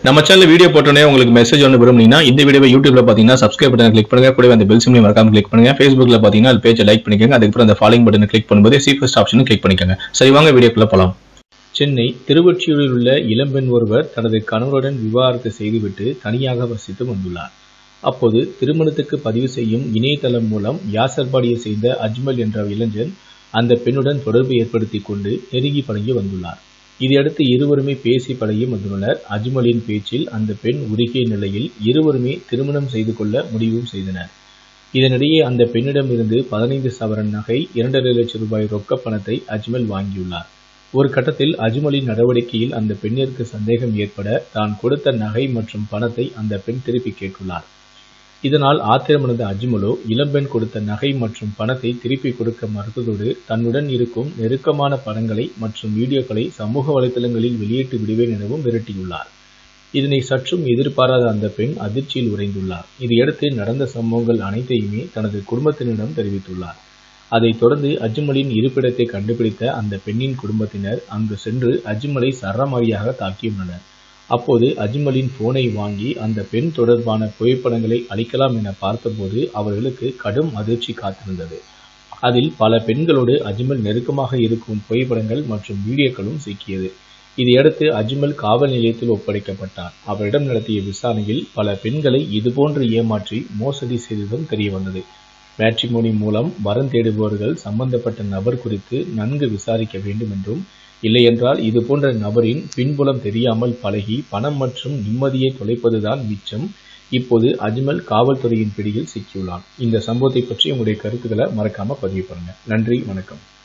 நம்ம channel video போட்டோன்னே உங்களுக்கு மெசேஜ் ஒன்று விரும்புனீங்கன்னா இந்த வீடியோவை யூடியூப்ல பார்த்தீங்கன்னா சப்ஸ்கிரைப் பட்டன் கிளிக் பண்ணுங்க கூடவே அந்த பெல் சிம்லையும் மறக்காம கிளிக் பண்ணுங்க ஃபேஸ்புக்ல பார்த்தீங்கன்னா அது பேஜை லைக் பண்ணிக்கோங்க அதுக்கப்புறம் அந்த ஃபாலோயிங் பட்டனை கிளிக் பண்ணும்போது சி ஃபர்ஸ்ட் ஆப்ஷனும் கிளிக் பண்ணிக்கோங்க சரி வாங்க வீடியோக்குள்ள போலாம் சென்னை திருவொற்றியூரில் உள்ள இளம்பெண் ஒருவர் தனது கணவருடன் விவாகரத்து செய்துவிட்டு தனியாக வசித்து வந்துள்ளார் அப்போது திருமணத்துக்கு பதிவு செய்யும் இணையதளம் மூலம் யாசர்பாடியை சேர்ந்த அஜ்மல் என்ற இளைஞன் அந்த பெண்ணுடன் தொடர்பு ஏற்படுத்தி கொண்டு நெருங்கி பழகி வந்துள்ளார் இதையடுத்து இருவருமே பேசி பழகி வந்துள்ளனர் அஜ்மலின் பேச்சில் அந்த பெண் உருகிய நிலையில் இருவருமே திருமணம் செய்து கொள்ள முடிவும் செய்தனர் இதனிடையே அந்த பெண்ணிடமிருந்து பதினைந்து சவரன் நகை இரண்டரை லட்சம் ரூபாய் ரொக்க பணத்தை அஜ்மல் வாங்கியுள்ளார் ஒரு கட்டத்தில் அஜ்மலின் நடவடிக்கையில் அந்த பெண்ணிற்கு சந்தேகம் ஏற்பட தான் கொடுத்த நகை மற்றும் பணத்தை அந்த பெண் திருப்பி கேட்டுள்ளார் இதனால் ஆத்திரமடைந்த அஜ்மலோ இளம்பெண் கொடுத்த நகை மற்றும் பணத்தை திருப்பி கொடுக்க மறுத்ததோடு தன்னுடன் இருக்கும் நெருக்கமான படங்களை மற்றும் வீடியோக்களை சமூக வலைதளங்களில் வெளியிட்டு விடுவேன் எனவும் மிரட்டியுள்ளார் இதனை சற்றும் எதிர்பாராத அந்த பெண் அதிர்ச்சியில் உறைந்துள்ளார் இதையடுத்து நடந்த சம்பவங்கள் அனைத்தையுமே தனது குடும்பத்தினரிடம் தெரிவித்துள்ளார் அதைத் தொடர்ந்து அஜ்மலின் இருப்பிடத்தை கண்டுபிடித்த அந்த பெண்ணின் குடும்பத்தினர் அங்கு சென்று அஜ்மலை சரமாரியாக தாக்கியுள்ளனர் அப்போது அஜ்மலின் போனை வாங்கி அந்த பெண் தொடர்பான புகைப்படங்களை அளிக்கலாம் என பார்த்தபோது அவர்களுக்கு கடும் அதிர்ச்சி காத்திருந்தது அதில் பல பெண்களோடு அஜ்மல் நெருக்கமாக இருக்கும் புகைப்படங்கள் மற்றும் வீடியோக்களும் சிக்கியது இதையடுத்து அஜ்மல் காவல் நிலையத்தில் ஒப்படைக்கப்பட்டார் அவரிடம் நடத்திய விசாரணையில் பல பெண்களை இதுபோன்று ஏமாற்றி மோசடி செய்ததும் தெரியவந்தது மேட்ரிமோனி மூலம் வரம் தேடுபவர்கள் சம்பந்தப்பட்ட நபர் குறித்து நன்கு விசாரிக்க வேண்டும் என்றும் இல்லையென்றால் இது போன்ற நபரின் பின்புலம் தெரியாமல் பழகி பணம் மற்றும் நிம்மதியை தொலைப்பதுதான் மிச்சம் இப்போது அஜ்மல் காவல்துறையின் பிடியில் சிக்கியுள்ளான் இந்த சம்பவத்தை பற்றி உங்களுடைய கருத்துக்களை மறக்காம பதிவு பண்ணுங்க நன்றி வணக்கம்